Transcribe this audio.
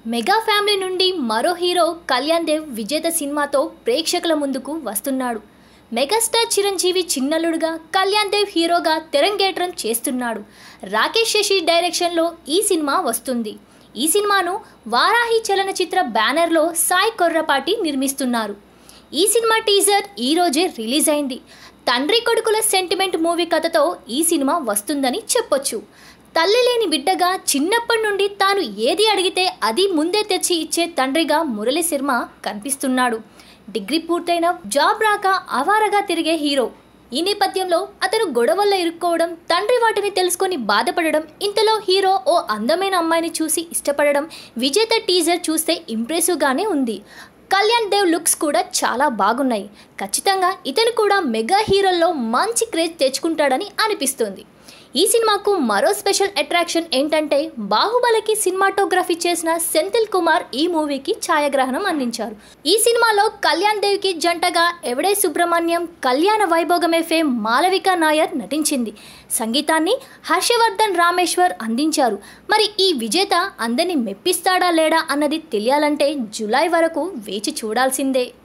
mega family నుండి మరో hero Kalyan Dev విజేత సినిమాతో ప్రేక్షకుల ముందుకు వస్తున్నాడు మెగాస్టార్ చిరంజీవి చిన్నల్లుడుగా కళ్యాణ్ దేవ్ హీరోగా తెరంగేట్రం చేస్తున్నాడు రాకేష్ శశి డైరెక్షన్లో ఈ సినిమా వస్తుంది ఈ సినిమాను వారాహి చలనచిత్ర బ్యానర్లో సాయి కొర్రపాటి నిర్మిస్తున్నారు ఈ సినిమా టీజర్ ఈ రోజే రిలీజ్ అయింది తండ్రి కొడుకుల సెంటిమెంట్ మూవీ కథతో ఈ సినిమా వస్తుందని చెప్పొచ్చు తల్లి లేని బిడ్డగా చిన్నప్పటి నుండి తాను ఏది అడిగితే అది ముందే తెచ్చి ఇచ్చే తండ్రిగా మురళీ శర్మ కనిపిస్తున్నాడు డిగ్రీ పూర్తయిన జాబ్ రాక అవారగా తిరిగే హీరో ఈ నేపథ్యంలో అతను గొడవల్లో ఇరుక్కోవడం తండ్రి వాటిని తెలుసుకొని బాధపడడం ఇంతలో హీరో ఓ అందమైన అమ్మాయిని చూసి ఇష్టపడడం విజేత టీజర్ చూస్తే ఇంప్రెసివ్గానే ఉంది కళ్యాణ్ దేవ్ లుక్స్ కూడా చాలా బాగున్నాయి ఖచ్చితంగా ఇతను కూడా మెగా హీరోల్లో మంచి క్రేజ్ తెచ్చుకుంటాడని అనిపిస్తుంది ఈ సినిమాకు మరో స్పెషల్ అట్రాక్షన్ ఏంటంటే బాహుబలికి సినిమాటోగ్రఫీ చేసిన సెంథిల్ కుమార్ ఈ మూవీకి ఛాయాగ్రహణం అందించారు ఈ సినిమాలో కళ్యాణ్ దేవ్కి జంటగా ఎవడే సుబ్రహ్మణ్యం కళ్యాణ వైభోగమే ఫేమ్ మాలవిక నాయర్ నటించింది సంగీతాన్ని హర్షవర్ధన్ రామేశ్వర్ అందించారు మరి ఈ విజేత అందరిని మెప్పిస్తాడా లేడా అన్నది తెలియాలంటే జూలై వరకు వేచి చూడాల్సిందే